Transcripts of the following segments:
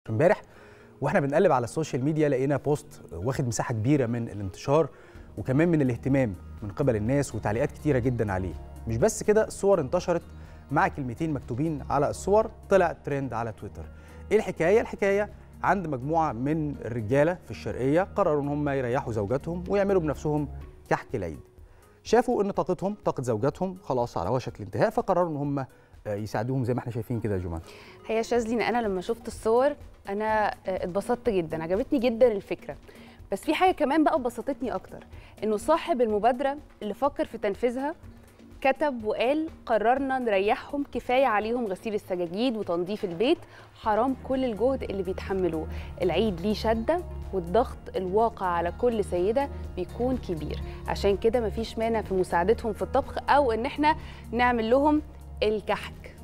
امبارح واحنا بنقلب على السوشيال ميديا لقينا بوست واخد مساحه كبيره من الانتشار وكمان من الاهتمام من قبل الناس وتعليقات كتيره جدا عليه مش بس كده الصور انتشرت مع كلمتين مكتوبين على الصور طلع ترند على تويتر ايه الحكايه الحكايه عند مجموعه من الرجاله في الشرقيه قرروا ان هم يريحوا زوجاتهم ويعملوا بنفسهم كحك العيد شافوا ان طاقتهم طاقه زوجاتهم خلاص على وشك الانتهاء فقرروا ان هم يساعدوهم زي ما احنا شايفين كده يا جمان هي شاذلي ان انا لما شفت الصور انا اتبسطت جدا عجبتني جدا الفكره بس في حاجه كمان بقى بسطتني اكتر انه صاحب المبادره اللي فكر في تنفيذها كتب وقال قررنا نريحهم كفايه عليهم غسيل السجاجيد وتنظيف البيت حرام كل الجهد اللي بيتحملوه العيد ليه شده والضغط الواقع على كل سيده بيكون كبير عشان كده مفيش مانع في مساعدتهم في الطبخ او ان احنا نعمل لهم الكحك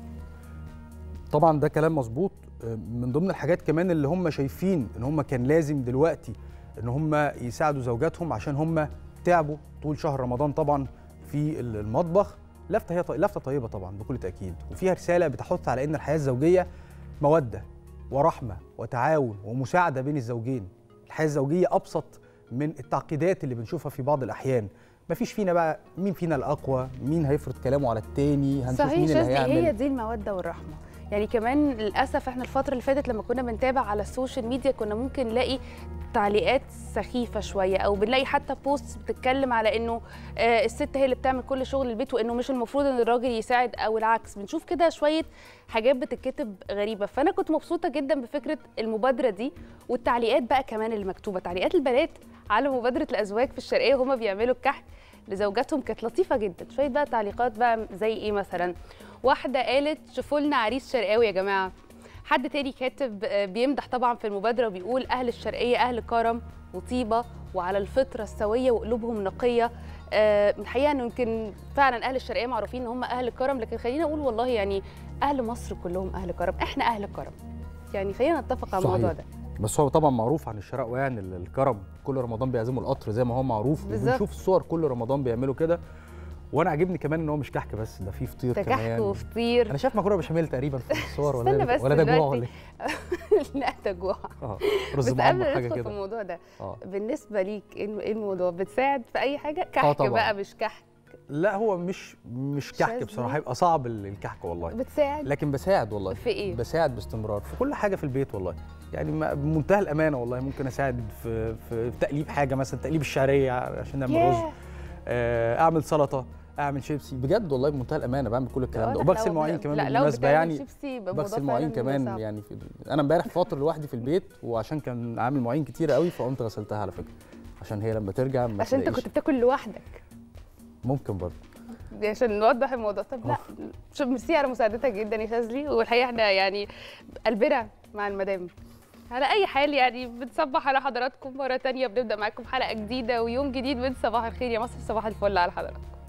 طبعا ده كلام مظبوط من ضمن الحاجات كمان اللي هم شايفين ان هم كان لازم دلوقتي ان هم يساعدوا زوجاتهم عشان هم تعبوا طول شهر رمضان طبعا في المطبخ لفته هي لفته طيبه طبعا بكل تاكيد وفيها رساله بتحث على ان الحياه الزوجيه موده ورحمه وتعاون ومساعده بين الزوجين الحياه الزوجيه ابسط من التعقيدات اللي بنشوفها في بعض الاحيان مفيش فينا بقى مين فينا الاقوى مين هيفرض كلامه على التاني هنشوف صحيح مين اللي هيعمل هي دي الموده والرحمه يعني كمان للاسف احنا الفتره اللي فاتت لما كنا بنتابع على السوشيال ميديا كنا ممكن نلاقي تعليقات سخيفه شويه او بنلاقي حتى بوست بتتكلم على انه آه الست هي اللي بتعمل كل شغل البيت وانه مش المفروض ان الراجل يساعد او العكس بنشوف كده شويه حاجات بتتكتب غريبه فانا كنت مبسوطه جدا بفكره المبادره دي والتعليقات بقى كمان اللي مكتوبه تعليقات البنات على مبادره الازواج في الشرقيه وهما بيعملوا الكحك لزوجاتهم كانت لطيفه جدا شويه بقى تعليقات بقى زي ايه مثلا واحده قالت شوفوا لنا عريس شرقاوي يا جماعه حد تاني كاتب بيمدح طبعا في المبادره وبيقول اهل الشرقيه اهل كرم وطيبه وعلى الفطره السويه وقلوبهم نقيه الحقيقه انه يمكن فعلا اهل الشرقيه معروفين ان هم اهل كرم لكن خلينا اقول والله يعني اهل مصر كلهم اهل كرم احنا اهل كرم يعني خلينا نتفق على الموضوع ده بس هو طبعا معروف عن الشرق يعني الكرم كل رمضان بيعزموا القطر زي ما هو معروف وبنشوف الصور كل رمضان بيعملوا كده وانا عاجبني كمان ان هو مش كحك بس ده فيه فطير ده كمان كحك وفطير انا شايف مكرونه بشاميل تقريبا في الصور ولا ولا بس ولا ده جوع ولا لا ده جوع اه رز بس معمر قبل حاجه ندخل في كده الموضوع ده اه بالنسبه ليك ايه الموضوع بتساعد في اي حاجه كحك طبعاً. بقى مش كحك لا هو مش مش كحك شاذلي. بصراحه هيبقى صعب الكحك والله بتساعد لكن بساعد والله في ايه بساعد باستمرار في كل حاجه في البيت والله يعني ما- بمنتهى الامانه والله ممكن اساعد في في في تقليب حاجه مثلا تقليب الشعريه عشان نعمل رز ياه. آه، اعمل سلطه اعمل شيبسي بجد والله بمنتهى الامانه بعمل كل الكلام آه، ده لا، وبغسل لو مواعين بن- كمان لا، لو بالمناسبه بتعمل يعني شيبسي يبقى الموضوع بغسل مواعين فعلاً كمان صعب. يعني في انا امبارح فاطر لوحدي في البيت وعشان كان عامل مواعين كتيره قوي فقمت غسلتها على فكره عشان هي لما ترجع ما عشان انت تلاقيش. كنت بتاكل لوحدك ممكن برضه عشان نوضح الموضوع طب لا شوف ميرسي على مساعدتك جدا يا شاذلي والحقيقه احنا يعني قلبنا مع المدام على اي حال يعني بنصبح على حضراتكم مره تانية بنبدا معاكم حلقه جديده ويوم جديد من صباح الخير يا مصر صباح الفل على حضراتكم